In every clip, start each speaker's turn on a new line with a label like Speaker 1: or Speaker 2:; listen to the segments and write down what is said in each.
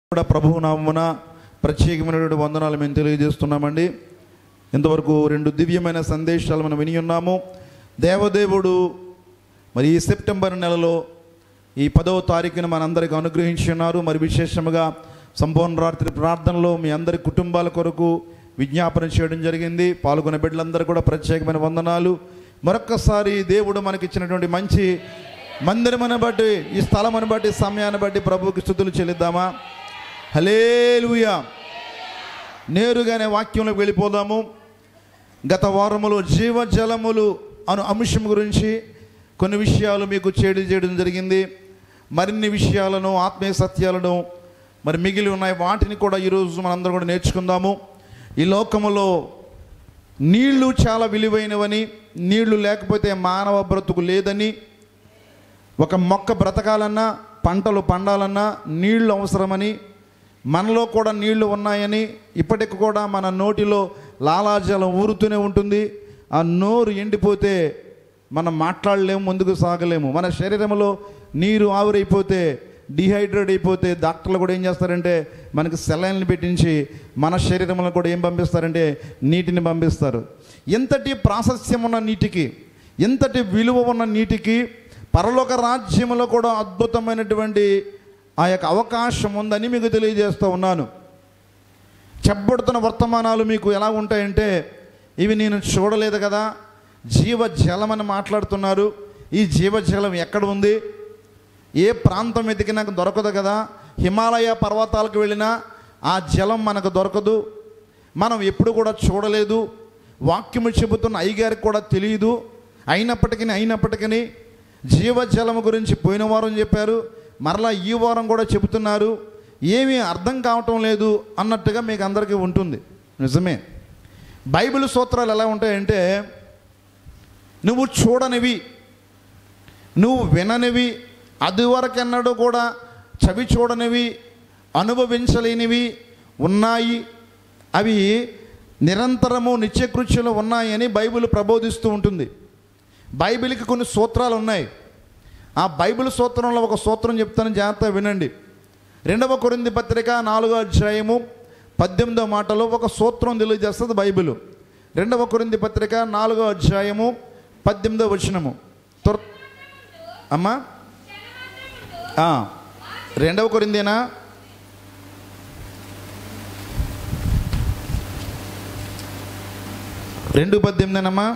Speaker 1: కూడా ప్రభువు నామమున ప్రత్యేకమైనటువంటి వందనాలు మేము తెలియజేస్తున్నామండి ఇంతవరకు రెండు దివ్యమైన సందేశాలు మనం విని ఉన్నాము దేవదేవుడు మరి ఈ సెప్టెంబర్ నెలలో ఈ పదవ తారీఖున మనందరికి అనుగ్రహించి ఉన్నారు మరి విశేషముగా సంపూర్ణ రాత్రి ప్రార్థనలో మీ అందరి కుటుంబాల కొరకు విజ్ఞాపన చేయడం జరిగింది పాల్గొన్న బిడ్డలందరూ కూడా ప్రత్యేకమైన వందనాలు మరొక్కసారి దేవుడు మనకిచ్చినటువంటి మంచి మందిరమని బట్టి ఈ స్థలమని బట్టి సమయాన్ని బట్టి ప్రభువుకి స్థుతులు చెల్లిద్దామా హలేలుయా నేరుగానే వాక్యంలోకి వెళ్ళిపోదాము గత వారములో జీవజలములు అను అంశం గురించి కొన్ని విషయాలు మీకు చేడి చేయడం జరిగింది మరిన్ని విషయాలను ఆత్మీయ సత్యాలను మరి మిగిలి ఉన్నాయి వాటిని కూడా ఈరోజు మనందరం కూడా నేర్చుకుందాము ఈ లోకములో నీళ్లు చాలా విలువైనవని నీళ్లు లేకపోతే మానవ బ్రతుకు లేదని ఒక మొక్క బ్రతకాలన్నా పంటలు పండాలన్నా నీళ్లు అవసరమని మనలో కూడా నీళ్లు ఉన్నాయని ఇప్పటికి కూడా మన నోటిలో లాలాజలం ఊరుతూనే ఉంటుంది ఆ నోరు ఎండిపోతే మనం మాట్లాడలేము ముందుకు సాగలేము మన శరీరంలో నీరు ఆవిరైపోతే డిహైడ్రేట్ అయిపోతే డాక్టర్లు కూడా ఏం చేస్తారంటే మనకి సెలైన్లు పెట్టించి మన శరీరంలో కూడా ఏం పంపిస్తారంటే నీటిని పంపిస్తారు ఎంతటి ప్రాశస్యం ఉన్న నీటికి ఎంతటి విలువ ఉన్న నీటికి పరలోక రాజ్యంలో కూడా అద్భుతమైనటువంటి ఆ యొక్క అవకాశం ఉందని మీకు తెలియజేస్తూ ఉన్నాను చెప్పబడుతున్న వర్తమానాలు మీకు ఎలా ఉంటాయంటే ఇవి నేను చూడలేదు కదా జీవజలం అని మాట్లాడుతున్నారు ఈ జీవజలం ఎక్కడ ఉంది ఏ ప్రాంతం వెతికినా దొరకదు కదా హిమాలయ పర్వతాలకు వెళ్ళినా ఆ జలం మనకు దొరకదు మనం ఎప్పుడు కూడా చూడలేదు వాక్యము చెబుతున్న అయ్యగారికి కూడా తెలియదు అయినప్పటికీ అయినప్పటికీ జీవజలము గురించి పోయిన వారం చెప్పారు మరలా ఈ వారం కూడా చెబుతున్నారు ఏమీ అర్థం కావటం లేదు అన్నట్టుగా మీకు అందరికీ ఉంటుంది నిజమే బైబిల్ సూత్రాలు ఎలా ఉంటాయంటే నువ్వు చూడనివి నువ్వు విననివి అది వరకెన్నడూ కూడా చవి చూడనివి అనుభవించలేనివి ఉన్నాయి అవి నిరంతరము నిత్యకృత్యులు ఉన్నాయని బైబిల్ ప్రబోధిస్తూ ఉంటుంది బైబిల్కి కొన్ని సూత్రాలు ఉన్నాయి ఆ బైబిల్ సూత్రంలో ఒక సూత్రం చెప్తాను జాగ్రత్తగా వినండి రెండవ కొరింది పత్రిక నాలుగో అధ్యాయము పద్దెనిమిదో మాటలో ఒక సూత్రం తెలియజేస్తుంది బైబిల్ రెండవ కొరింది పత్రిక నాలుగో అధ్యాయము పద్దెనిమిదో వచనము త్వర అమ్మా ఆ, రెండవ కొరిందేనా రెండు పద్దెనిమిదేనమ్మా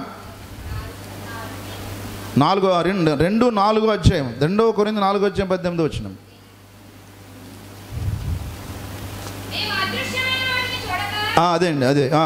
Speaker 1: నాలుగో రెండు రెండు నాలుగో అధ్యాయం రెండవ కొరింది నాలుగో అధ్యాయం పద్దెనిమిది వచ్చినాం
Speaker 2: మేము అదృశ్యమైన వాటిని చూడక
Speaker 1: అదే అండి అదే ఆ,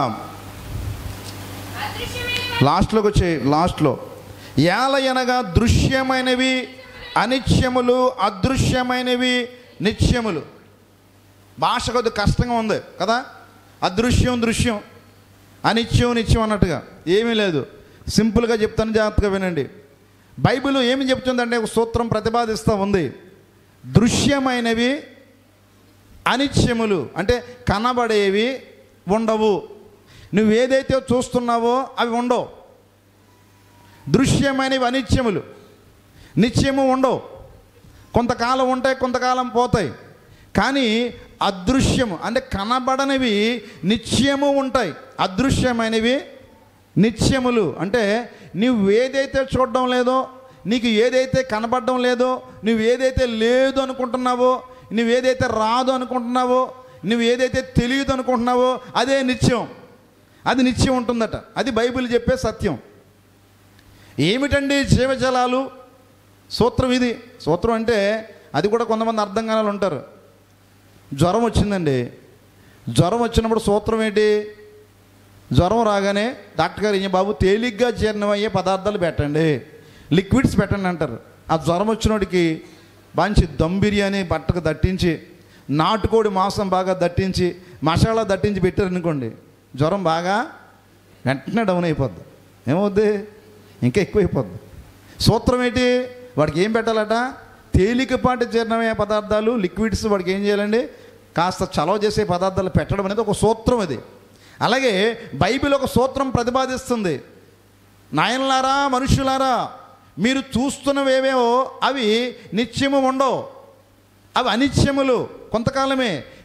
Speaker 2: అదృశ్యమైన
Speaker 1: లాస్ట్లోకి వచ్చే లాస్ట్లో ఏలయనగా దృశ్యమైనవి అనిత్యములు అదృశ్యమైనవి నిత్యములు భాష కొద్ది కష్టంగా ఉంది కదా అదృశ్యం దృశ్యం అనిత్యం నిత్యం అన్నట్టుగా ఏమీ లేదు సింపుల్గా చెప్తాను జాగ్రత్తగా వినండి బైబిల్ ఏమి చెప్తుందంటే ఒక సూత్రం ప్రతిపాదిస్తూ ఉంది దృశ్యమైనవి అనిత్యములు అంటే కనబడేవి ఉండవు నువ్వు ఏదైతే చూస్తున్నావో అవి ఉండవు దృశ్యమైనవి అనిత్యములు నిత్యము ఉండవు కొంతకాలం ఉంటాయి కొంతకాలం పోతాయి కానీ అదృశ్యము అంటే కనబడనివి నిత్యము ఉంటాయి అదృశ్యమైనవి నిత్యములు అంటే నువ్వు ఏదైతే చూడడం లేదో నీకు ఏదైతే కనబడడం లేదో నువ్వు ఏదైతే లేదు అనుకుంటున్నావో నువ్వు ఏదైతే రాదు అనుకుంటున్నావో నువ్వు ఏదైతే తెలియదు అనుకుంటున్నావో అదే నిత్యం అది నిత్యం ఉంటుందట అది బైబిల్ చెప్పే సత్యం ఏమిటండి జీవజలాలు సూత్రం ఇది సూత్రం అంటే అది కూడా కొంతమంది అర్థం కాని వాళ్ళు ఉంటారు జ్వరం వచ్చిందండి జ్వరం వచ్చినప్పుడు సూత్రం ఏంటి జ్వరం రాగానే డాక్టర్ గారు ఏం బాబు తేలిగ్గా జీర్ణమయ్యే పదార్థాలు పెట్టండి లిక్విడ్స్ పెట్టండి అంటారు ఆ జ్వరం వచ్చినోడికి మంచి దమ్ బిర్యానీ బట్టకు దట్టించి నాటుకోడి మాంసం బాగా దట్టించి మసాలా దట్టించి పెట్టారనుకోండి జ్వరం బాగా వెంటనే డౌన్ అయిపోద్ది ఏమవుద్ది ఇంకా ఎక్కువైపోద్ది సూత్రం ఏంటి వాడికి ఏం పెట్టాలట తేలికపాటి జీర్ణమయ్యే పదార్థాలు లిక్విడ్స్ వాడికి ఏం చేయాలండి కాస్త చలవ చేసే పదార్థాలు పెట్టడం అనేది ఒక సూత్రం అది అలాగే బైబిల్ ఒక సూత్రం ప్రతిపాదిస్తుంది నాయనలారా మనుషులారా మీరు చూస్తున్నవేవేవో అవి నిత్యము ఉండవు అవి అనిత్యములు కొంతకాలమే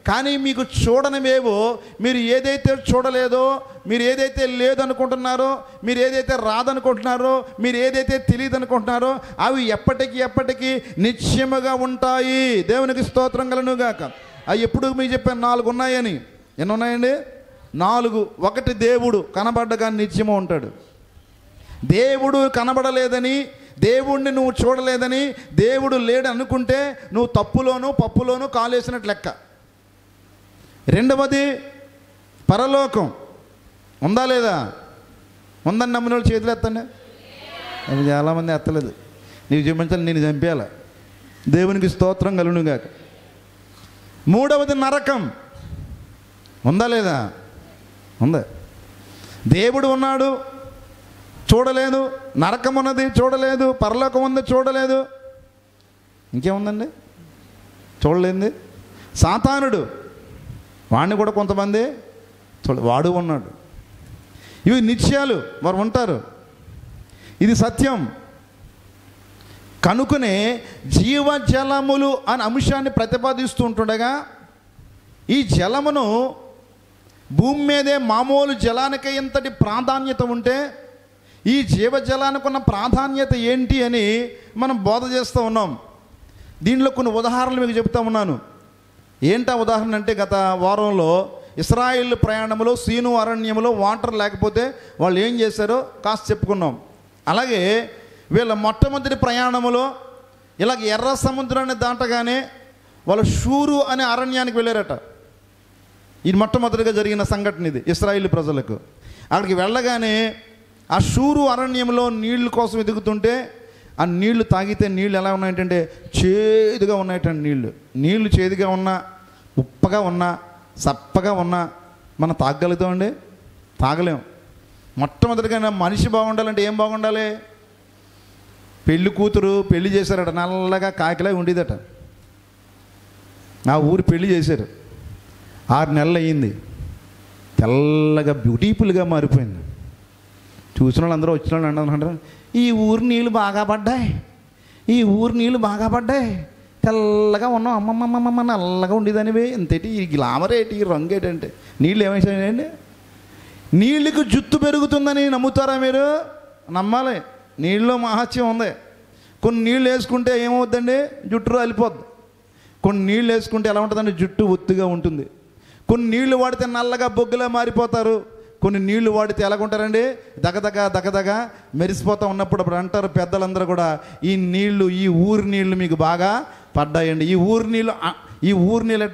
Speaker 1: కానీ మీకు చూడనివేవో మీరు ఏదైతే చూడలేదో మీరు ఏదైతే లేదనుకుంటున్నారో మీరు ఏదైతే రాదనుకుంటున్నారో మీరు ఏదైతే తెలియదు అనుకుంటున్నారో అవి ఎప్పటికీ ఎప్పటికీ నిశ్చయముగా ఉంటాయి దేవునికి స్తోత్రం కలను గాక అవి ఎప్పుడు మీకు చెప్పాను నాలుగు ఉన్నాయని ఎన్ని ఉన్నాయండి నాలుగు ఒకటి దేవుడు కనబడ్డగా నిత్యము ఉంటాడు దేవుడు కనబడలేదని దేవుణ్ణి నువ్వు చూడలేదని దేవుడు లేడు అనుకుంటే నువ్వు తప్పులోను పప్పులోను కాలేసినట్లు లెక్క రెండవది పరలోకం ఉందా లేదా ఉందని నమ్మిన వాళ్ళు చేతులు ఎత్తండి అది చాలామంది ఎత్తలేదు నీకు చూపించాలి నేను చంపేయాల దేవునికి స్తోత్రం కలును గాక మూడవది నరకం ఉందా లేదా ఉందా దేవుడు ఉన్నాడు చూడలేదు నరకం ఉన్నది చూడలేదు పరలోకం ఉంది చూడలేదు ఇంకేముందండి చూడలేంది సాతానుడు వాడిని కూడా కొంతమంది చూడ వాడు ఉన్నాడు ఇవి నిత్యాలు వారు ఉంటారు ఇది సత్యం కనుకనే జీవజలములు అనే అంశాన్ని ప్రతిపాదిస్తూ ఉంటుండగా ఈ జలమును భూమి మీదే మామూలు జలానికి ఇంతటి ప్రాధాన్యత ఉంటే ఈ జీవజలానికి ఉన్న ప్రాధాన్యత ఏంటి అని మనం బోధ చేస్తూ ఉన్నాం దీనిలో కొన్ని ఉదాహరణలు మీకు చెప్తా ఉన్నాను ఏంటా ఉదాహరణ అంటే గత వారంలో ఇస్రాయిల్ ప్రయాణంలో సీను అరణ్యంలో వాటర్ లేకపోతే వాళ్ళు ఏం చేశారో కాస్త చెప్పుకున్నాం అలాగే వీళ్ళ మొట్టమొదటి ప్రయాణంలో ఇలాగ ఎర్ర సముద్రాన్ని దాటగానే వాళ్ళు షూరు అనే అరణ్యానికి వెళ్ళారట ఇది మొట్టమొదటిగా జరిగిన సంఘటన ఇది ఇస్రాయిల్ ప్రజలకు అక్కడికి వెళ్ళగానే ఆ షూరు అరణ్యంలో నీళ్ళ కోసం ఎదుగుతుంటే ఆ నీళ్లు తాగితే నీళ్ళు ఎలా ఉన్నాయంటే చేదుగా ఉన్నాయటండి నీళ్లు నీళ్లు చేదుగా ఉన్నా ఉప్పగా ఉన్నా సప్పగా ఉన్నా మనం తాగలుగుతామండి తాగలేం మొట్టమొదటిగా మనిషి బాగుండాలంటే ఏం బాగుండాలి పెళ్లి కూతురు పెళ్లి చేశారట నల్లగా కాకిలా ఉండేదట ఆ ఊరు పెళ్లి చేశారు ఆరు నెలలు అయ్యింది తెల్లగా బ్యూటిఫుల్గా మారిపోయింది చూసిన వాళ్ళు అందరూ వచ్చిన వాళ్ళు అంటారు ఈ ఊరు నీళ్ళు బాగా పడ్డాయి ఈ ఊరు నీళ్ళు బాగా పడ్డాయి తెల్లగా ఉన్నాం అమ్మమ్మమ్మమ్మ నల్లగా ఉండేదానివి ఇంతేటి ఈ గ్లామర్ ఏంటి ఈ రంగు ఏంటంటే నీళ్ళు ఏమైనాయండి నీళ్ళకి జుత్తు పెరుగుతుందని నమ్ముతారా మీరు నమ్మాలి నీళ్ళలో మహత్యం ఉంది కొన్ని నీళ్ళు వేసుకుంటే ఏమవుద్దండి జుట్టు రాలిపోద్ది కొన్ని నీళ్ళు వేసుకుంటే ఎలా ఉంటుందంటే జుట్టు ఒత్తుగా ఉంటుంది కొన్ని నీళ్లు వాడితే నల్లగా బొగ్గులా మారిపోతారు కొన్ని నీళ్లు వాడితే ఎలాగుంటారండి దగదగ దగదగ మెరిసిపోతూ ఉన్నప్పుడు అప్పుడు అంటారు పెద్దలందరూ కూడా ఈ నీళ్లు ఈ ఊరి నీళ్లు మీకు బాగా పడ్డాయండి ఈ ఊరి నీళ్ళు ఆ, ఈ ఊరి నీళ్ళట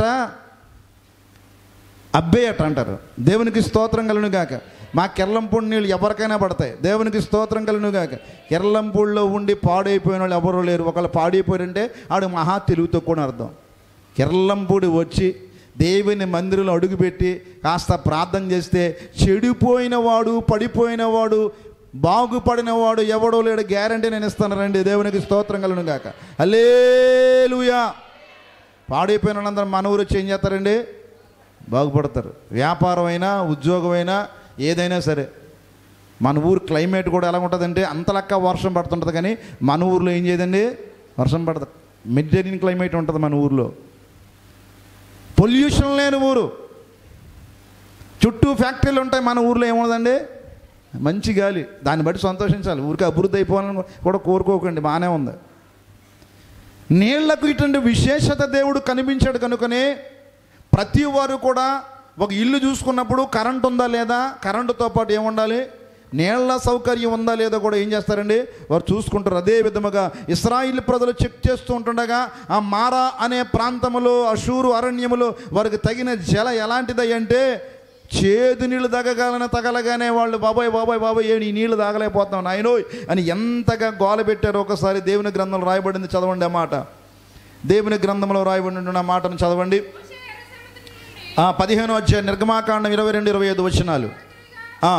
Speaker 1: అబ్బేయట అంటారు దేవునికి స్తోత్రం కలను గాక మా కెర్లంపూడి నీళ్ళు ఎవరికైనా పడతాయి దేవునికి స్తోత్రం కలను గాక కెర్లంపూడిలో ఉండి పాడైపోయిన వాళ్ళు ఎవరు లేరు ఒకళ్ళు పాడైపోయారంటే ఆడు మహా తెలివి తక్కువ అర్థం కెర్లంపూడి వచ్చి దేవుని మందిరంలో అడుగుపెట్టి కాస్త ప్రార్థన చేస్తే చెడిపోయిన వాడు పడిపోయిన వాడు బాగుపడిన వాడు ఎవడో లేడు గ్యారంటీ నేను ఇస్తాను రండి దేవునికి స్తోత్రం కలను గాక అల్లేలుయా పాడైపోయిన వాళ్ళందరూ మన ఊరు వచ్చి ఏం చేస్తారండి బాగుపడతారు వ్యాపారం అయినా ఉద్యోగం అయినా ఏదైనా సరే మన ఊరు క్లైమేట్ కూడా ఎలా ఉంటుందంటే అంతలక్క వర్షం పడుతుంటుంది కానీ మన ఊర్లో ఏం చేయదండి వర్షం పడదు మెడిటేరియన్ క్లైమేట్ ఉంటుంది మన ఊర్లో పొల్యూషన్ లేని ఊరు చుట్టూ ఫ్యాక్టరీలు ఉంటాయి మన ఊర్లో ఏముండదండి మంచి గాలి దాన్ని బట్టి సంతోషించాలి ఊరికి అభివృద్ధి అయిపోవాలని కూడా కోరుకోకండి బాగానే ఉంది నీళ్లకు ఇటువంటి విశేషత దేవుడు కనిపించాడు కనుకనే ప్రతి వారు కూడా ఒక ఇల్లు చూసుకున్నప్పుడు కరెంట్ ఉందా లేదా కరెంటుతో పాటు ఏముండాలి నీళ్ల సౌకర్యం ఉందా లేదా కూడా ఏం చేస్తారండి వారు చూసుకుంటారు అదే విధముగా ఇస్రాయిల్ ప్రజలు చెక్ చేస్తూ ఉంటుండగా ఆ మారా అనే ప్రాంతములో అషూరు అరణ్యములో వారికి తగిన జల ఎలాంటిది అంటే చేదు నీళ్లు తగగాలని తగలగానే వాళ్ళు బాబాయ్ బాబాయ్ బాబాయ్ ఏ ఈ నీళ్లు తాగలేకపోతున్నాం నాయనోయ్ అని ఎంతగా గోల పెట్టారో ఒకసారి దేవుని గ్రంథంలో రాయబడింది చదవండి ఆ మాట దేవుని గ్రంథంలో రాయబడిన ఆ మాటను చదవండి ఆ, పదిహేను అధ్యాయ నిర్గమాకాండం ఇరవై రెండు ఇరవై ఐదు వచనాలు ఆ,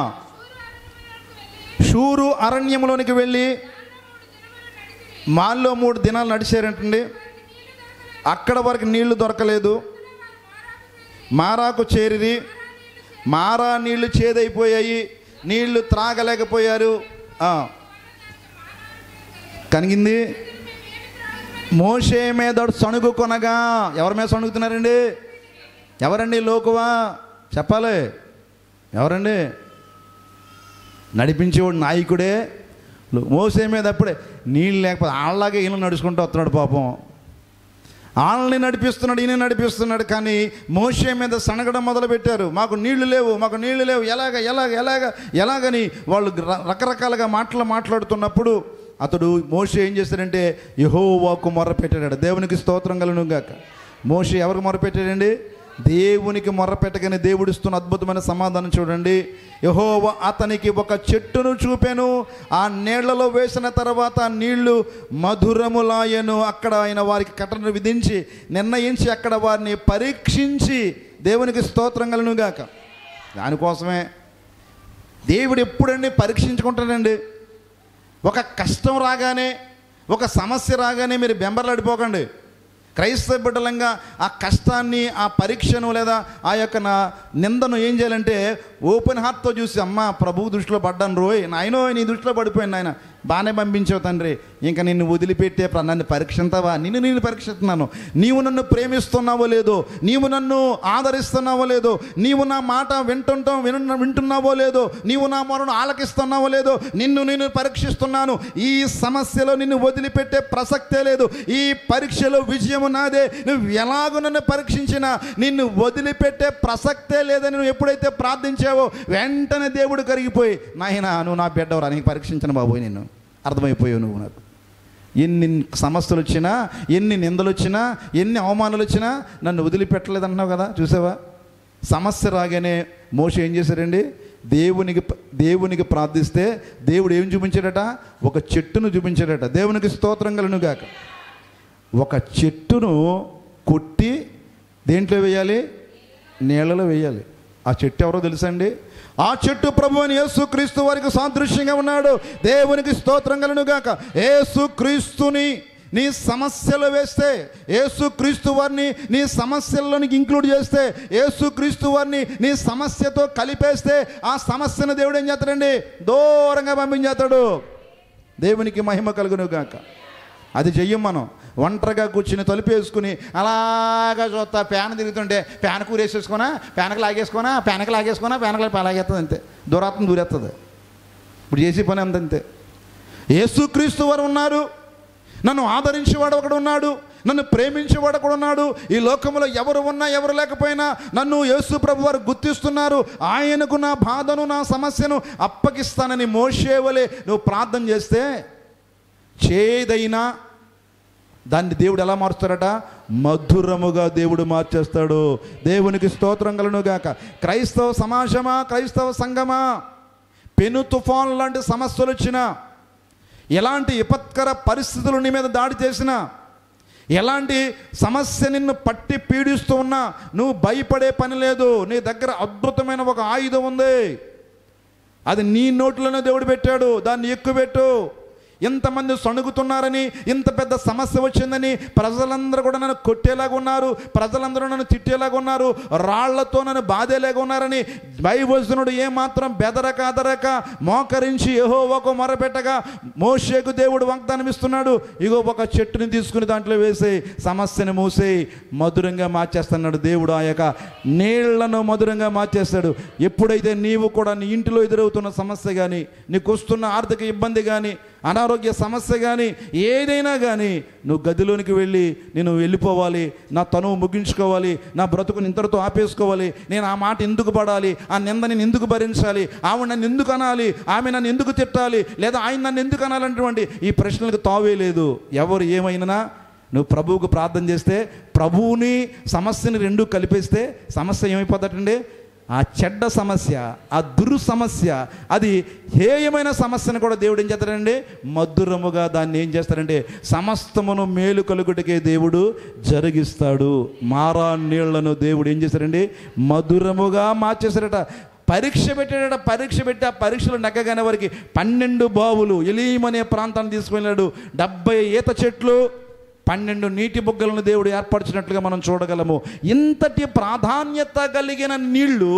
Speaker 1: షూరు అరణ్యంలోనికి వెళ్ళి మాల్లో మూడు దినాలు నడిచారంటండి అక్కడ వరకు నీళ్లు దొరకలేదు మారాకు చేరిరి మారా నీళ్లు చేదైపోయాయి నీళ్లు త్రాగలేకపోయారు ఆ. కనిగింది మోషే మీద సణుగు కొనగా ఎవరి మీద సణుగుతున్నారండి ఎవరండి లోకువా చెప్పాలి ఎవరండి నడిపించేవాడు నాయకుడే మోసే మీద అప్పుడే నీళ్ళు లేకపోతే ఆళ్ళలాగే ఈయన నడుచుకుంటూ వస్తున్నాడు పాపం వాళ్ళని నడిపిస్తున్నాడు ఈయన నడిపిస్తున్నాడు కానీ మోసే మీద సనగడం మొదలుపెట్టారు మాకు నీళ్లు లేవు మాకు నీళ్లు లేవు ఎలాగ ఎలాగ ఎలాగ ఎలాగని వాళ్ళు ర- రకరకాలుగా మాటలు మాట్లాడుతున్నప్పుడు అతడు మోసే ఏం చేశాడంటే యహోవాకు మొర్ర పెట్టాడు దేవునికి స్తోత్రం కలను గాక మోసే ఎవరికి మొర్ర పెట్టాడండి దేవునికి మొర్ర పెట్టగానే దేవుడు ఇస్తున్న అద్భుతమైన సమాధానం చూడండి యహోవ అతనికి ఒక చెట్టును చూపాను ఆ నీళ్లలో వేసిన తర్వాత ఆ నీళ్లు మధురములాయను అక్కడ ఆయన వారికి కట్టను విధించి నిర్ణయించి అక్కడ వారిని పరీక్షించి దేవునికి స్తోత్రం కలను గాక దానికోసమే దేవుడు ఎప్పుడండి పరీక్షించుకుంటాడండి ఒక కష్టం రాగానే ఒక సమస్య రాగానే మీరు బెంబర్లాడిపోకండి క్రైస్తవ బిడ్డలంగా ఆ కష్టాన్ని ఆ పరీక్షను లేదా ఆ యొక్క నా నిందను ఏం చేయాలంటే ఓపెన్ హార్ట్తో చూసి అమ్మ ప్రభు దృష్టిలో పడ్డాను రోయ్ నాయనో నీ దృష్టిలో పడిపోయాను నాయన బాగానే పంపించావు తండ్రి ఇంకా నిన్ను వదిలిపెట్టే ప్ర- నన్ను పరీక్షింతావా నిన్ను నేను పరీక్షిస్తున్నాను నీవు నన్ను ప్రేమిస్తున్నావో లేదో నీవు నన్ను ఆదరిస్తున్నావో లేదో నీవు నా మాట వింటుంటాం విను వింటున్నావో లేదో నీవు నా మొరను ఆలకిస్తున్నావో లేదో నిన్ను నేను పరీక్షిస్తున్నాను ఈ సమస్యలో నిన్ను వదిలిపెట్టే ప్రసక్తే లేదు ఈ పరీక్షలో విజయము నాదే నువ్వు ఎలాగో నన్ను పరీక్షించినా నిన్ను వదిలిపెట్టే ప్రసక్తే లేదని నువ్వు ఎప్పుడైతే ప్రార్థించావో వెంటనే దేవుడు కరిగిపోయి నాయన నువ్వు నా బిడ్డవరా నీకు పరీక్షించను బాబోయ్ నిన్ను అర్థమైపోయావు నువ్వు నాకు ఎన్ని సమస్యలు వచ్చినా ఎన్ని నిందలు వచ్చినా ఎన్ని అవమానాలు వచ్చినా నన్ను వదిలిపెట్టలేదన్నావు కదా చూసావా సమస్య రాగానే మోష ఏం చేశారండి దేవునికి దేవునికి ప్రార్థిస్తే దేవుడు ఏం చూపించాడట ఒక చెట్టును చూపించాడట దేవునికి స్తోత్రం కలను గాక ఒక చెట్టును కొట్టి దేంట్లో వేయాలి నీళ్ళలో వేయాలి ఆ చెట్టు ఎవరో తెలుసండి ఆ చెట్టు ప్రభు అని యేసుక్రీస్తు వారికి సాదృశ్యంగా ఉన్నాడు దేవునికి స్తోత్రం కలను గాక యేసుక్రీస్తుని నీ సమస్యలు వేస్తే యేసుక్రీస్తు వారిని నీ సమస్యల్లోనికి ఇంక్లూడ్ చేస్తే యేసుక్రీస్తు వారిని నీ సమస్యతో కలిపేస్తే ఆ సమస్యను దేవుడు ఏం చేస్తాడండి దూరంగా పంపించేస్తాడు దేవునికి మహిమ కలుగును గాక అది చెయ్యం మనం ఒంటరిగా కూర్చుని తలుపు వేసుకుని అలాగా చూస్తా ఫ్యాన్ తిరుగుతుంటే ఫ్యాన్ కూరేసేసుకోనా ఫ్యాన్కి లాగేసుకోనా ఫ్యాన్కి లాగేసుకోనా ఫ్యాన్కి లాగేస్తుంది అంతే దూరాత్మ దూరేస్తుంది ఇప్పుడు చేసే పని అంత అంతే యేసుక్రీస్తు వారు ఉన్నారు నన్ను ఆదరించేవాడు ఒకడు ఉన్నాడు నన్ను ప్రేమించేవాడు ఒకడు ఉన్నాడు ఈ లోకంలో ఎవరు ఉన్నా ఎవరు లేకపోయినా నన్ను యేసు ప్రభు వారు గుర్తిస్తున్నారు ఆయనకు నా బాధను నా సమస్యను అప్పగిస్తానని మోసేవలే నువ్వు ప్రార్థన చేస్తే చేదైనా దాన్ని దేవుడు ఎలా మారుస్తాడట మధురముగా దేవుడు మార్చేస్తాడు దేవునికి స్తోత్రం కలను గాక క్రైస్తవ సమాజమా క్రైస్తవ సంఘమా పెను తుఫాన్ లాంటి సమస్యలు వచ్చినా ఎలాంటి విపత్కర పరిస్థితులు నీ మీద దాడి చేసినా ఎలాంటి సమస్య నిన్ను పట్టి పీడిస్తూ ఉన్నా నువ్వు భయపడే పని లేదు నీ దగ్గర అద్భుతమైన ఒక ఆయుధం ఉంది అది నీ నోట్లోనే దేవుడు పెట్టాడు దాన్ని ఎక్కుపెట్టు ఇంతమంది సణుగుతున్నారని ఇంత పెద్ద సమస్య వచ్చిందని ప్రజలందరూ కూడా నన్ను కొట్టేలాగా ఉన్నారు ప్రజలందరూ నన్ను తిట్టేలాగా ఉన్నారు రాళ్లతో నన్ను బాధేలాగా ఉన్నారని భయవజనుడు ఏమాత్రం బెదరక అదరక మోకరించి ఏహో ఒక మొరపెట్టగా మోషేకు దేవుడు వాగ్దానం ఇస్తున్నాడు ఇగో ఒక చెట్టుని తీసుకుని దాంట్లో వేసి సమస్యను మూసి మధురంగా మార్చేస్తున్నాడు దేవుడు ఆ యొక్క నీళ్లను మధురంగా మార్చేస్తాడు ఎప్పుడైతే నీవు కూడా నీ ఇంటిలో ఎదురవుతున్న సమస్య కానీ నీకు వస్తున్న ఆర్థిక ఇబ్బంది కానీ అనారోగ్య సమస్య కానీ ఏదైనా కానీ నువ్వు గదిలోనికి వెళ్ళి నేను వెళ్ళిపోవాలి నా తనువు ముగించుకోవాలి నా బ్రతుకుని ఇంతటితో ఆపేసుకోవాలి నేను ఆ మాట ఎందుకు పడాలి ఆ నింద నేను ఎందుకు భరించాలి ఆవిడ నన్ను ఎందుకు అనాలి ఆమె నన్ను ఎందుకు తిట్టాలి లేదా ఆయన నన్ను ఎందుకు అనాలన్నటువంటి ఈ ప్రశ్నలకు తావే లేదు ఎవరు ఏమైనా నువ్వు ప్రభువుకు ప్రార్థన చేస్తే ప్రభువుని సమస్యని రెండు కలిపేస్తే సమస్య ఏమైపోతాడండి ఆ చెడ్డ సమస్య ఆ దురు సమస్య అది హేయమైన సమస్యను కూడా దేవుడు ఏం చేస్తాడండి మధురముగా దాన్ని ఏం చేస్తాడంటే సమస్తమును మేలు కలుగుటకే దేవుడు జరిగిస్తాడు మారా నీళ్లను దేవుడు ఏం చేస్తాడండి మధురముగా మార్చేశాడట పరీక్ష పెట్టాడట పరీక్ష పెట్టి ఆ పరీక్షలు నెగ్గగానే వారికి పన్నెండు బావులు ఎలీమనే ప్రాంతాన్ని తీసుకువెళ్ళాడు డెబ్బై ఈత చెట్లు పన్నెండు నీటి బుగ్గలను దేవుడు ఏర్పరిచినట్లుగా మనం చూడగలము ఇంతటి ప్రాధాన్యత కలిగిన నీళ్లు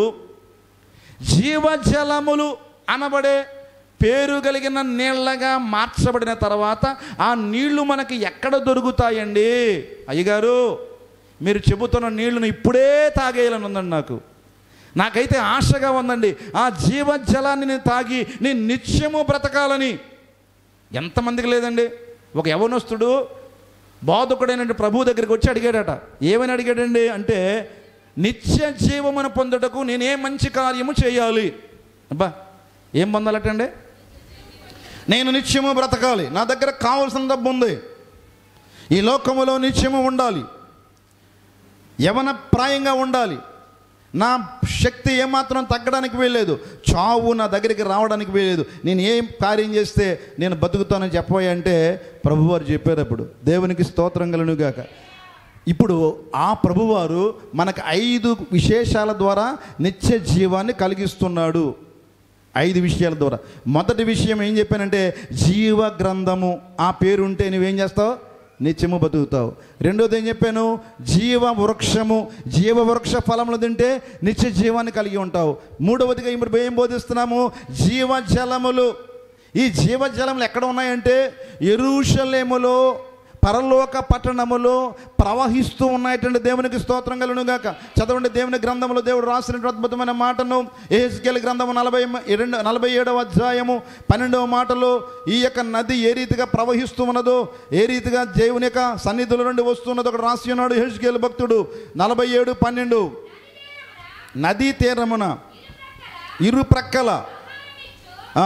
Speaker 1: జీవజలములు అనబడే పేరు కలిగిన నీళ్ళగా మార్చబడిన తర్వాత ఆ నీళ్లు మనకి ఎక్కడ దొరుకుతాయండి అయ్యగారు మీరు చెబుతున్న నీళ్లను ఇప్పుడే తాగేయాలని ఉందండి నాకు నాకైతే ఆశగా ఉందండి ఆ జీవజలాన్ని నేను తాగి నేను నిత్యము బ్రతకాలని ఎంతమందికి లేదండి ఒక యవనస్తుడు బోధకుడైన ప్రభు దగ్గరికి వచ్చి అడిగాడట ఏమని అడిగాడండి అంటే నిత్య జీవమును పొందుటకు నేనే మంచి కార్యము చేయాలి అబ్బా ఏం పొందాలటండి నేను నిత్యము బ్రతకాలి నా దగ్గర కావలసిన డబ్బు ఉంది ఈ లోకములో నిత్యము ఉండాలి యవన ప్రాయంగా ఉండాలి నా శక్తి ఏమాత్రం తగ్గడానికి వీల్లేదు చావు నా దగ్గరికి రావడానికి వీల్లేదు నేను ఏం కార్యం చేస్తే నేను బతుకుతానని చెప్పబోయే అంటే ప్రభువారు చెప్పారు అప్పుడు దేవునికి స్తోత్రం కలను గాక ఇప్పుడు ఆ ప్రభువారు మనకు ఐదు విశేషాల ద్వారా నిత్య జీవాన్ని కలిగిస్తున్నాడు ఐదు విషయాల ద్వారా మొదటి విషయం ఏం చెప్పానంటే జీవ గ్రంథము ఆ పేరు ఉంటే నువ్వేం చేస్తావు నిత్యము బతుకుతావు రెండోది ఏం చెప్పాను జీవ వృక్షము జీవ వృక్ష ఫలములు తింటే నిత్య జీవాన్ని కలిగి ఉంటావు మూడవదిగా ఇప్పుడు ఏం బోధిస్తున్నాము జీవ జలములు ఈ జీవ జలములు ఎక్కడ ఉన్నాయంటే ఎరుషలేములో పరలోక పట్టణములో ప్రవహిస్తూ ఉన్నాయటండి దేవునికి స్తోత్రం కలను గాక చదవండి దేవుని గ్రంథంలో దేవుడు రాసిన అద్భుతమైన మాటను ఏహెచ్కేల్ గ్రంథము నలభై రెండు నలభై ఏడవ అధ్యాయము పన్నెండవ మాటలో ఈ యొక్క నది ఏ రీతిగా ప్రవహిస్తూ ఉన్నదో ఏ రీతిగా దేవుని యొక్క సన్నిధుల నుండి వస్తున్నదో అక్కడ రాసి ఉన్నాడు ఏహెచ్కేల్ భక్తుడు నలభై ఏడు పన్నెండు నదీ తీరమున ఇరు ప్రక్కల ఆ,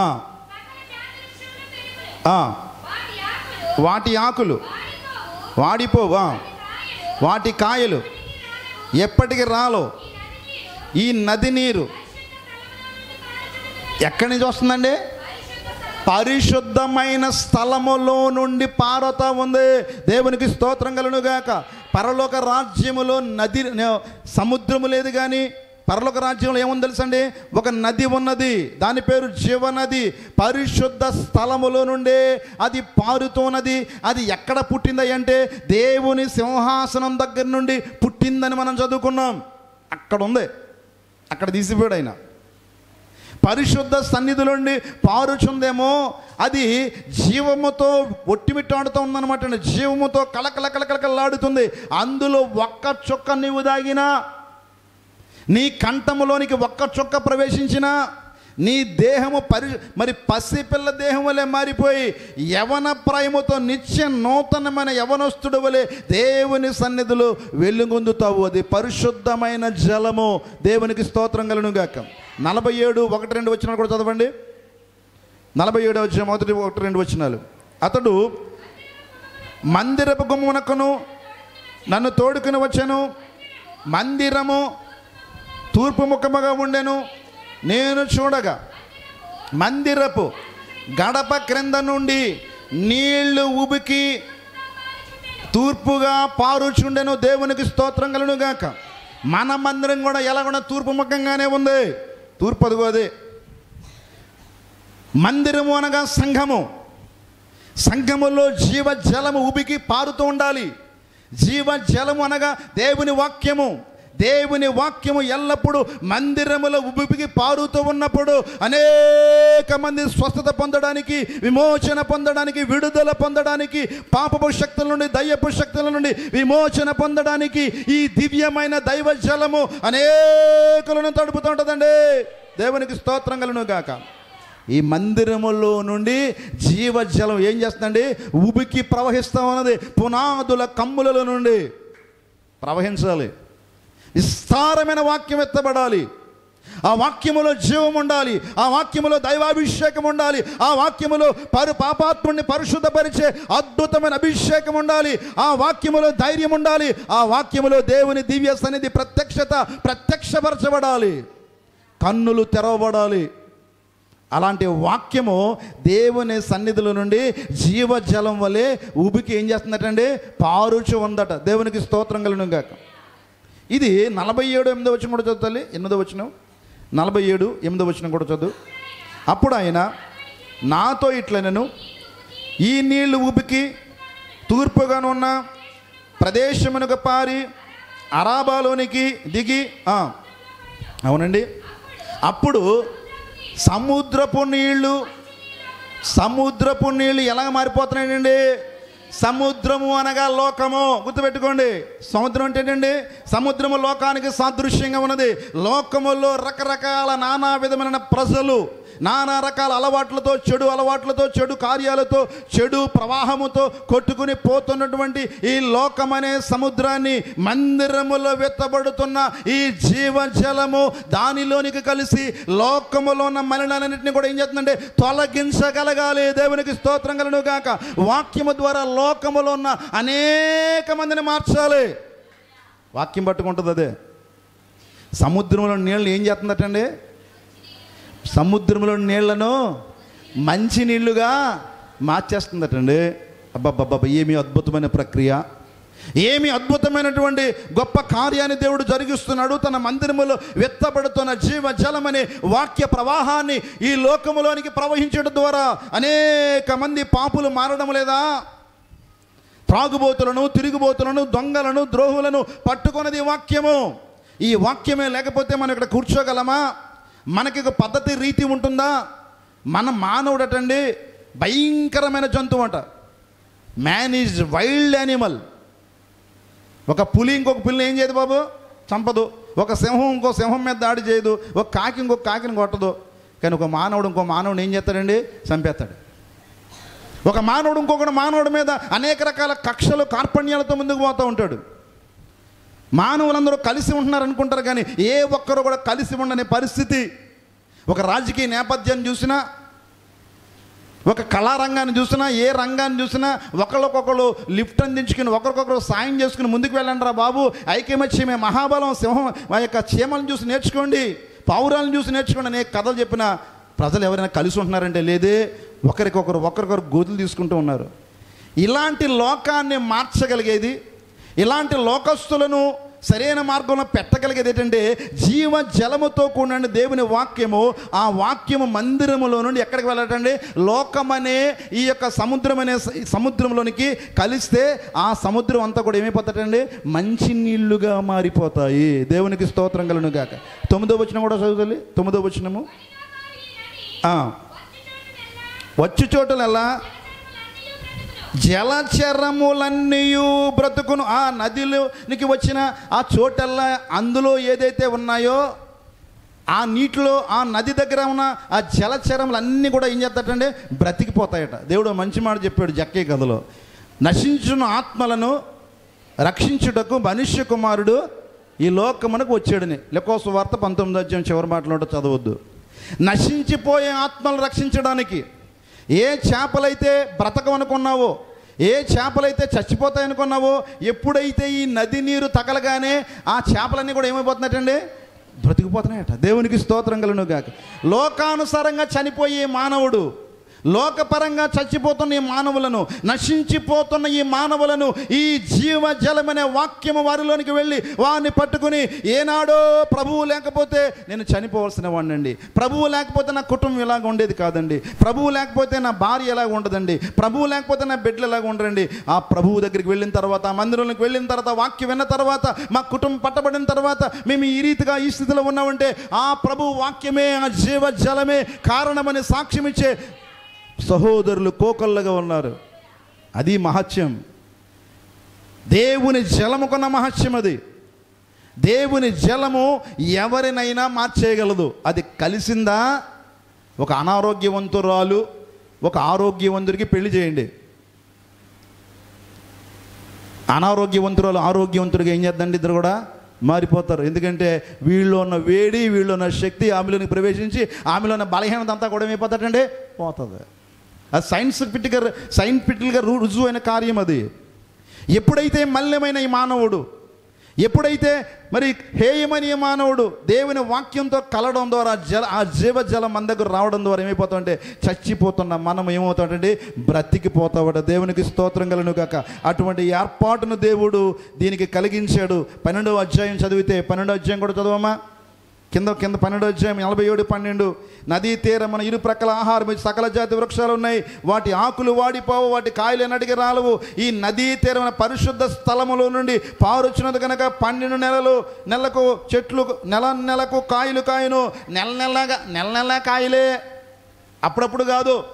Speaker 1: ఆ,
Speaker 2: వాటి ఆకులు
Speaker 1: వాటి ఆకులు
Speaker 2: వాడిపోవు
Speaker 1: వాడిపోవా
Speaker 2: కాయలు
Speaker 1: వాటి కాయలు ఎప్పటికి రాలో ఈ నది నీరు ఎక్కడి నుంచి వస్తుందండి పరిశుద్ధమైన స్థలములో నుండి పారుతా ఉంది దేవునికి స్తోత్రం కలను గాక పరలోక రాజ్యములో నది సముద్రము లేదు కానీ పరలోక రాజ్యంలో ఏముంది తెలుసండి ఒక నది ఉన్నది దాని పేరు జీవనది పరిశుద్ధ స్థలములో నుండే అది పారుతున్నది అది ఎక్కడ పుట్టింది అంటే దేవుని సింహాసనం దగ్గర నుండి పుట్టిందని మనం చదువుకున్నాం అక్కడ ఉంది అక్కడ తీసిపోయాడు ఆయన పరిశుద్ధ సన్నిధి నుండి పారుచుందేమో అది జీవముతో ఒట్టిమిట్టాడుతూ ఉందన్నమాట అండి జీవముతో కలకల కలకలకలాడుతుంది అందులో ఒక్క చుక్క నీవు దాగినా నీ కంఠములోనికి ఒక్క చుక్క ప్రవేశించిన నీ దేహము పరి మరి పసిపిల్ల దేహం వలె మారిపోయి యవన ప్రాయముతో నిత్య నూతనమైన యవనస్తుడు వలె దేవుని సన్నిధిలో వెలుగొందుతావు అది పరిశుద్ధమైన జలము దేవునికి స్తోత్రం కలను గాక నలభై ఏడు ఒకటి రెండు వచ్చినాలు కూడా చదవండి నలభై ఏడు వచ్చిన మొదటి ఒకటి రెండు వచ్చినాలు అతడు మందిరపు గుమ్మనకును నన్ను తోడుకుని వచ్చాను మందిరము తూర్పు ముఖముగా ఉండెను నేను చూడగా మందిరపు గడప క్రింద నుండి నీళ్లు ఉబికి తూర్పుగా పారుచుండెను దేవునికి స్తోత్రం కలను గాక మన మందిరం కూడా ఎలా కూడా తూర్పు ముఖంగానే ఉంది తూర్పు అదిగో అదే మందిరము అనగా సంఘము సంఘములో జీవ జలము ఉబికి పారుతూ ఉండాలి జీవ జలము అనగా దేవుని వాక్యము దేవుని వాక్యము ఎల్లప్పుడూ మందిరములో ఉబికి పారుతూ ఉన్నప్పుడు అనేక మంది స్వస్థత పొందడానికి విమోచన పొందడానికి విడుదల పొందడానికి పాపపు శక్తుల నుండి దయ్యపు శక్తుల నుండి విమోచన పొందడానికి ఈ దివ్యమైన దైవ జలము అనేకులను తడుపుతూ ఉంటుందండి దేవునికి స్తోత్రం కలను గాక ఈ మందిరములో నుండి జీవజలం ఏం చేస్తుందండి ఉబికి ప్రవహిస్తా ఉన్నది పునాదుల కమ్ములలో నుండి ప్రవహించాలి విస్తారమైన వాక్యం ఎత్తబడాలి ఆ వాక్యములో జీవం ఉండాలి ఆ వాక్యములో దైవాభిషేకం ఉండాలి ఆ వాక్యములో పరు పాపాత్ముడిని పరిశుద్ధపరిచే అద్భుతమైన అభిషేకం ఉండాలి ఆ వాక్యములో ధైర్యం ఉండాలి ఆ వాక్యములో దేవుని దివ్య సన్నిధి ప్రత్యక్షత ప్రత్యక్షపరచబడాలి కన్నులు తెరవబడాలి అలాంటి వాక్యము దేవుని సన్నిధుల నుండి జీవజలం వలె ఉబికి ఏం చేస్తుందటండి పారుచు ఉందట దేవునికి స్తోత్రం కలను గాక ఇది నలభై ఏడు ఎనిమిదో వచ్చిన కూడా చదువుతాలి ఎనిమిదో వచ్చిన నలభై ఏడు ఎనిమిదో వచ్చిన కూడా చదువు అప్పుడు ఆయన నాతో ఇట్లా నేను ఈ నీళ్లు ఉబికి తూర్పుగానున్న ప్రదేశమునకు పారి అరాబాలోనికి దిగి ఆ, అవునండి అప్పుడు సముద్రపు నీళ్లు సముద్రపు నీళ్లు ఎలా మారిపోతున్నాయండి సముద్రము అనగా లోకము గుర్తుపెట్టుకోండి సముద్రం అంటే ఏంటండి సముద్రము లోకానికి సాదృశ్యంగా ఉన్నది లోకములో రకరకాల నానా విధమైన ప్రజలు నానా రకాల అలవాట్లతో చెడు అలవాట్లతో చెడు కార్యాలతో చెడు ప్రవాహముతో కొట్టుకుని పోతున్నటువంటి ఈ లోకమనే సముద్రాన్ని మందిరములో వెత్తబడుతున్న ఈ జీవజలము దానిలోనికి కలిసి లోకములో ఉన్న మలినాలన్నింటినీ కూడా ఏం చేస్తుందంటే తొలగించగలగాలి దేవునికి స్తోత్రం కలను గాక వాక్యము ద్వారా లోకములో ఉన్న అనేక మందిని మార్చాలి వాక్యం పట్టుకుంటుంది అదే సముద్రంలో నీళ్ళు ఏం చేస్తుందటండి సముద్రంలో నీళ్లను మంచి నీళ్లుగా మార్చేస్తుందటండి అబ్బబ్బబ్బబ్బ ఏమి అద్భుతమైన ప్రక్రియ ఏమి అద్భుతమైనటువంటి గొప్ప కార్యాన్ని దేవుడు జరిగిస్తున్నాడు తన మందిరములో వెత్తబడుతున్న జీవ జలమనే వాక్య ప్రవాహాన్ని ఈ లోకములోనికి ప్రవహించడం ద్వారా అనేక మంది పాపులు మారడం లేదా త్రాగుబోతులను తిరుగుబోతులను దొంగలను ద్రోహులను పట్టుకున్నది ఈ వాక్యము ఈ వాక్యమే లేకపోతే మనం ఇక్కడ కూర్చోగలమా మనకి ఒక పద్ధతి రీతి ఉంటుందా మన మానవుడటండి భయంకరమైన జంతువు అంట మ్యాన్ ఈజ్ వైల్డ్ యానిమల్ ఒక పులి ఇంకొక పులిని ఏం చేయదు బాబు చంపదు ఒక సింహం ఇంకో సింహం మీద దాడి చేయదు ఒక కాకి ఇంకొక కాకిని కొట్టదు కానీ ఒక మానవుడు ఇంకో మానవుడు ఏం చేస్తాడండి చంపేస్తాడు ఒక మానవుడు ఇంకొకడు మానవుడి మీద అనేక రకాల కక్షలు కార్పణ్యాలతో ముందుకు పోతూ ఉంటాడు మానవులందరూ కలిసి ఉంటున్నారు అనుకుంటారు కానీ ఏ ఒక్కరు కూడా కలిసి ఉండని పరిస్థితి ఒక రాజకీయ నేపథ్యాన్ని చూసినా ఒక కళారంగాన్ని చూసినా ఏ రంగాన్ని చూసినా ఒకరికొకరు లిఫ్ట్ అందించుకుని ఒకరికొకరు సాయం చేసుకుని ముందుకు వెళ్ళండి రా బాబు ఐక్యమత్యమే మహాబలం సింహం ఆ యొక్క చీమలను చూసి నేర్చుకోండి పావురాలను చూసి నేర్చుకోండి అనే కథలు చెప్పిన ప్రజలు ఎవరైనా కలిసి ఉంటున్నారంటే లేదే ఒకరికొకరు ఒకరికొకరు గోతులు తీసుకుంటూ ఉన్నారు ఇలాంటి లోకాన్ని మార్చగలిగేది ఇలాంటి లోకస్తులను సరైన మార్గంలో పెట్టగలిగేది ఏంటంటే జీవ జలముతో కూడిన దేవుని వాక్యము ఆ వాక్యము మందిరములో నుండి ఎక్కడికి వెళ్ళటండి లోకమనే ఈ యొక్క సముద్రం అనే స- సముద్రంలోనికి కలిస్తే ఆ సముద్రం అంతా కూడా ఏమైపోతాడండి మంచి నీళ్లుగా మారిపోతాయి దేవునికి స్తోత్రం కలను గాక తొమ్మిదో వచ్చిన కూడా చదువుతుంది తొమ్మిదో వచ్చినము ఆ. వచ్చు చోటులల్లా జలచరములన్నీ బ్రతుకును ఆ నదిలోనికి వచ్చిన ఆ చోటల్లా అందులో ఏదైతే ఉన్నాయో ఆ నీటిలో ఆ నది దగ్గర ఉన్న ఆ జలచరములు అన్నీ కూడా ఏం చేస్తాడంటే బ్రతికిపోతాయట దేవుడు మంచి మాట చెప్పాడు జక్కే కథలో నశించున్న ఆత్మలను రక్షించుటకు మనుష్య కుమారుడు ఈ లోకమునకు వచ్చాడని లెకోసు వార్త పంతొమ్మిది అధ్యాయం చివరి మాటలో చదవద్దు నశించిపోయే ఆత్మలను రక్షించడానికి ఏ చేపలైతే బ్రతకమనుకున్నావో ఏ చేపలైతే చచ్చిపోతాయనుకున్నావో ఎప్పుడైతే ఈ నది నీరు తగలగానే ఆ చేపలన్నీ కూడా ఏమైపోతున్నాయటండి బ్రతికిపోతున్నాయట దేవునికి స్తోత్రం కలను గాక లోకానుసారంగా చనిపోయే మానవుడు లోకపరంగా చచ్చిపోతున్న ఈ మానవులను నశించిపోతున్న ఈ మానవులను ఈ జీవ జలమనే వాక్యము వారిలోనికి వెళ్ళి వారిని పట్టుకుని ఏనాడో ప్రభువు లేకపోతే నేను చనిపోవలసిన వాడినండి ప్రభువు లేకపోతే నా కుటుంబం ఇలాగ ఉండేది కాదండి ప్రభువు లేకపోతే నా భార్య ఎలాగ ఉండదండి ప్రభువు లేకపోతే నా బిడ్డలు ఎలాగ ఉండరండి ఆ ప్రభువు దగ్గరికి వెళ్ళిన తర్వాత ఆ మందిరంలోకి వెళ్ళిన తర్వాత వాక్యం విన్న తర్వాత మా కుటుంబం పట్టబడిన తర్వాత మేము ఈ రీతిగా ఈ స్థితిలో ఉన్నామంటే ఆ ప్రభు వాక్యమే ఆ జీవ జలమే కారణమని సాక్ష్యం ఇచ్చే సహోదరులు కోకళ్ళగా ఉన్నారు అది మహత్యం దేవుని జలముకున్న మహత్యం అది దేవుని జలము ఎవరినైనా మార్చేయగలదు అది కలిసిందా ఒక అనారోగ్యవంతురాలు ఒక ఆరోగ్యవంతుడికి పెళ్లి చేయండి అనారోగ్యవంతురాలు ఆరోగ్యవంతుడిగా ఏం చేద్దండి ఇద్దరు కూడా మారిపోతారు ఎందుకంటే వీళ్ళు ఉన్న వేడి వీళ్ళు ఉన్న శక్తి ఆమెలోని ప్రవేశించి ఆమెలో ఉన్న బలహీనత అంతా కూడా ఏమైపోతాడండి పోతుంది అది సైన్సిఫిక్గా సైంటిఫిక్గా రుజువు అయిన కార్యం అది ఎప్పుడైతే మల్యమైన ఈ మానవుడు ఎప్పుడైతే మరి హేయమని ఈ మానవుడు దేవుని వాక్యంతో కలవడం ద్వారా జల ఆ జీవ జలం మన దగ్గర రావడం ద్వారా ఏమైపోతామంటే చచ్చిపోతున్న మనం ఏమవుతామంటే బ్రతికిపోతామట దేవునికి స్తోత్రం కలను కాక అటువంటి ఏర్పాటును దేవుడు దీనికి కలిగించాడు పన్నెండవ అధ్యాయం చదివితే పన్నెండవ అధ్యాయం కూడా చదవమా కింద కింద పన్నెండు అధ్యాయం నలభై ఏడు పన్నెండు నదీ తీరమున ఇరు ప్రక్కల ఆహారం ఇచ్చి సకల జాతి వృక్షాలు ఉన్నాయి వాటి ఆకులు వాడిపోవు వాటి కాయలు ఎన్నటికి రాలవు ఈ నదీ తీరమున పరిశుద్ధ స్థలములో నుండి పారుచున్నది కనుక పన్నెండు నెలలు నెలకు చెట్లు నెల నెలకు కాయలు కాయను నెల నెలగా నెల నెల కాయలే అప్పుడప్పుడు కాదు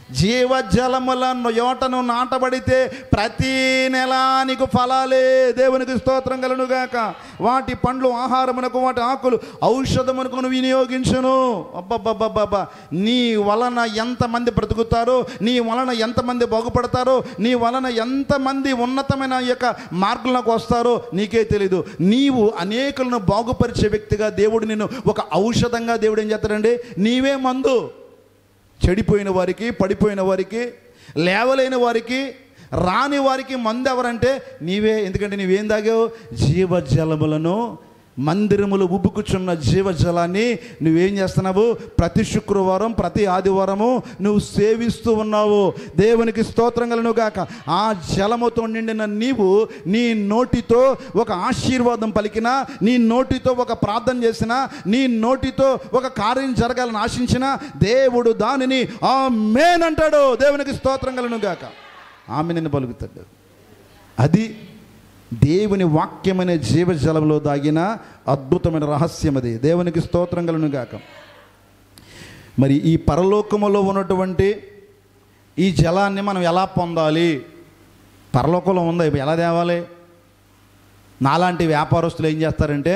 Speaker 1: జీవజలముల యోటను నాటబడితే ప్రతి నెల నీకు ఫలాలే దేవునికి స్తోత్రం కలునుగాక వాటి పండ్లు ఆహారమునకు వాటి ఆకులు ఔషధమునకు వినియోగించును అబ్బబ్బబ్బబ్బా నీ వలన ఎంతమంది బ్రతుకుతారో నీ వలన ఎంతమంది బాగుపడతారో నీ వలన ఎంతమంది ఉన్నతమైన యొక్క మార్గంలోకి వస్తారో నీకే తెలీదు నీవు అనేకులను బాగుపరిచే వ్యక్తిగా దేవుడు నిన్ను ఒక ఔషధంగా దేవుడు ఏం చేస్తాడండి నీవే మందు చెడిపోయిన వారికి పడిపోయిన వారికి లేవలేని వారికి రాని వారికి మందు ఎవరంటే నీవే ఎందుకంటే నీవేం తాగావు జీవజలములను మందిరములు ఉబ్బుకుచున్న జీవజలాన్ని నువ్వేం చేస్తున్నావు ప్రతి శుక్రవారం ప్రతి ఆదివారము నువ్వు సేవిస్తూ ఉన్నావు దేవునికి స్తోత్రం కలను గాక ఆ జలముతో నిండిన నీవు నీ నోటితో ఒక ఆశీర్వాదం పలికినా నీ నోటితో ఒక ప్రార్థన చేసినా నీ నోటితో ఒక కార్యం జరగాలని ఆశించినా దేవుడు దానిని ఆ మేన్ అంటాడు దేవునికి స్తోత్రం కలను గాక ఆమె నిన్ను పలుకుతాడు అది దేవుని వాక్యమనే జీవజలంలో దాగిన అద్భుతమైన రహస్యం అది దేవునికి స్తోత్రం కలను గాక మరి ఈ పరలోకములో ఉన్నటువంటి ఈ జలాన్ని మనం ఎలా పొందాలి పరలోకంలో ఉందా ఇప్పుడు ఎలా తేవాలి నాలాంటి వ్యాపారస్తులు ఏం చేస్తారంటే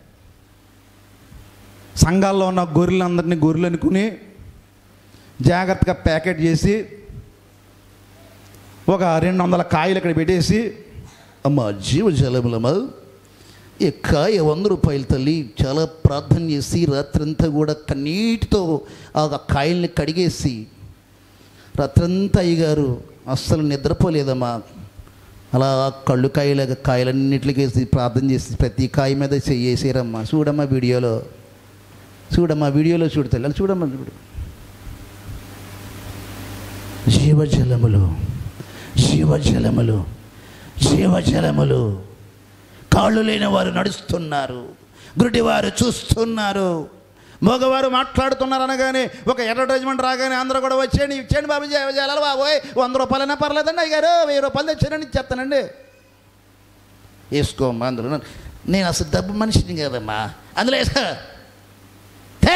Speaker 1: సంఘాల్లో ఉన్న గొర్రెలందరినీ గొర్రెలు అనుకుని జాగ్రత్తగా ప్యాకెట్ చేసి ఒక రెండు వందల కాయలు ఇక్కడ పెట్టేసి
Speaker 3: అమ్మ జీవజలములమ్మ ఈ కాయ వంద రూపాయలు తల్లి చాలా ప్రార్థన చేసి రాత్రంతా కూడా కన్నీటితో ఆ కాయల్ని కడిగేసి రాత్రంతా అయ్యగారు అస్సలు నిద్రపోలేదమ్మా అలా కళ్ళు కాయల కాయలన్నిటికేసి ప్రార్థన చేసి ప్రతి కాయ మీద చెయ్యేసారమ్మా చూడమ్మా వీడియోలో చూడమ్మా వీడియోలో చూడు తల్లి అలా చూడమ్మా చూడు జీవజలములు జీవజలములు జీవజలములు కాళ్ళు లేని వారు నడుస్తున్నారు గుడ్డివారు చూస్తున్నారు
Speaker 1: మగవారు మాట్లాడుతున్నారు అనగానే ఒక అడ్వర్టైజ్మెంట్ రాగానే అందరూ కూడా వచ్చేయండి ఇచ్చేయండి బాబు జీవజాలాలు బాబోయ్ వంద రూపాయలైనా పర్లేదండి అయ్యారు వెయ్యి రూపాయలు తెచ్చానని చెప్తానండి
Speaker 3: వేసుకోమ్మా అందులో నేను అసలు డబ్బు మనిషిని కదమ్మా అందులో వేసుకో తే!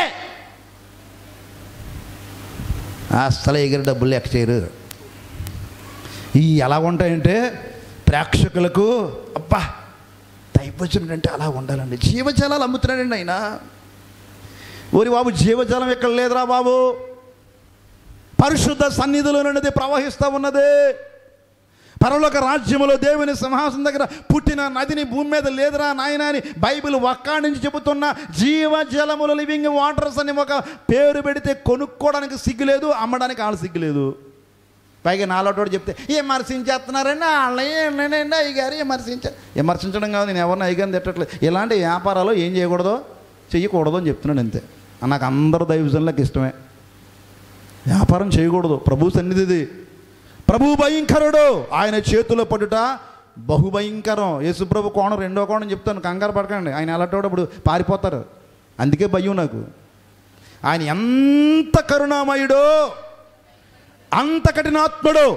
Speaker 3: అస్సలు ఎగిరి డబ్బులు లెక్క చేయరు
Speaker 1: ఈ ఎలా ఉంటాయంటే ప్రేక్షకులకు అబ్బా దైవజనుడంటే అలా ఉండాలండి జీవజలాలు అమ్ముతున్నాడండి ఆయన ఓరి బాబు జీవజలం ఎక్కడ లేదురా బాబు పరిశుద్ధ సన్నిధిలో నుండి ప్రవహిస్తూ ఉన్నది పరలోక రాజ్యములో దేవుని సింహాసనం దగ్గర పుట్టిన నదిని భూమి మీద లేదురా నాయన అని బైబిల్ ఒక్కాడి నుంచి చెబుతున్న జీవజలములు లివింగ్ వాటర్స్ అని ఒక పేరు పెడితే కొనుక్కోవడానికి సిగ్గులేదు అమ్మడానికి వాళ్ళు సిగ్గులేదు పైగా నాలోటోడు చెప్తే విమర్శించేస్తున్నారండి వాళ్ళండి అయ్యగారు విమర్శించ విమర్శించడం కాదు నేను ఎవరిని అయ్యగారిని తిట్టట్లేదు ఇలాంటి వ్యాపారాలు ఏం చేయకూడదో చెయ్యకూడదు అని చెప్తున్నాను అంతే నాకు అందరు దైవజనులకు ఇష్టమే వ్యాపారం చేయకూడదు ప్రభు సన్నిధిది ప్రభు భయంకరుడు ఆయన చేతిలో పడుట బహుభయంకరం యేసుప్రభు కోణం రెండో కోణం చెప్తాను కంగారు పడకండి ఆయన ఎలాంటప్పుడు పారిపోతారు అందుకే భయం నాకు ఆయన ఎంత కరుణామయుడో అంత కఠినాత్ముడు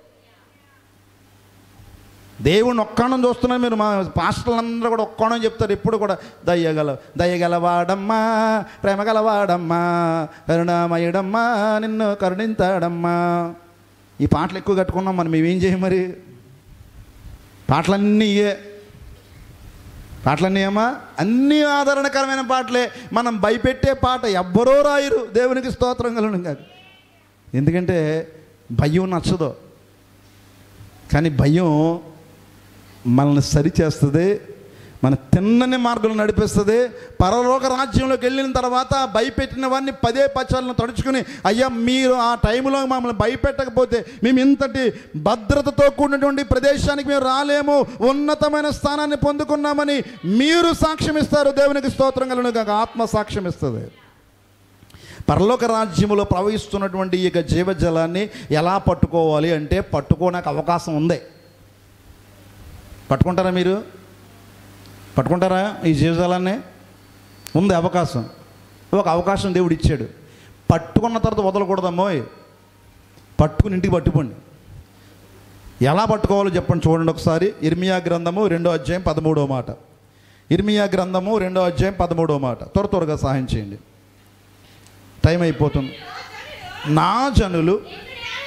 Speaker 1: దేవుణ్ణి ఒక్కణం చూస్తున్నాను మీరు మా పాస్టర్లందరూ కూడా ఒక్కణం చెప్తారు ఎప్పుడు కూడా దయ్యగల దయ్యగలవాడమ్మా ప్రేమగలవాడమ్మా కరుణామయుడమ్మా నిన్ను కరుణింతాడమ్మా ఈ పాటలు ఎక్కువ కట్టుకున్నాం మనం మేమేం చేయం మరి పాటలన్నీ ఇయే పాటలన్నీ ఏమా అన్నీ ఆదరణకరమైన పాటలే మనం భయపెట్టే పాట ఎవ్వరూ రాయరు దేవునికి స్తోత్రం కలను కాదు ఎందుకంటే భయం నచ్చదు కానీ భయం మనల్ని సరిచేస్తుంది మన తిన్నని మార్గంలో నడిపిస్తుంది పరలోక రాజ్యంలోకి వెళ్ళిన తర్వాత భయపెట్టిన వాడిని పదే పచ్చాలను తడుచుకుని అయ్యా మీరు ఆ టైంలో మమ్మల్ని భయపెట్టకపోతే మేము ఇంతటి భద్రతతో కూడినటువంటి ప్రదేశానికి మేము రాలేము ఉన్నతమైన స్థానాన్ని పొందుకున్నామని మీరు సాక్ష్యం ఇస్తారు దేవునికి స్తోత్రం కలను కాక ఆత్మ సాక్ష్యం ఇస్తుంది పరలోక రాజ్యములో ప్రవహిస్తున్నటువంటి ఈ యొక్క జీవజలాన్ని ఎలా పట్టుకోవాలి అంటే పట్టుకోడానికి అవకాశం ఉంది పట్టుకుంటారా మీరు పట్టుకుంటారా ఈ జీవజాలాన్ని ఉంది అవకాశం ఒక అవకాశం దేవుడు ఇచ్చాడు పట్టుకున్న తర్వాత వదలకూడదమ్మోయ్ పట్టుకుని ఇంటికి పట్టుకోండి ఎలా పట్టుకోవాలో చెప్పండి చూడండి ఒకసారి ఇర్మియా గ్రంథము రెండో అధ్యాయం పదమూడో మాట ఇర్మియా గ్రంథము రెండో అధ్యాయం పదమూడో మాట త్వర త్వరగా సహాయం చేయండి టైం అయిపోతుంది నా జనులు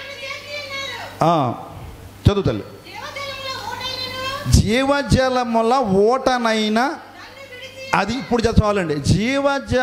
Speaker 1: ఆ, చదువు తల్లి
Speaker 2: జీవజలముల ఓటైనను
Speaker 1: జీవజలముల ఓటనైనా
Speaker 2: నన్ను విడిచి
Speaker 1: అది ఇప్పుడు చాలండి జీవజ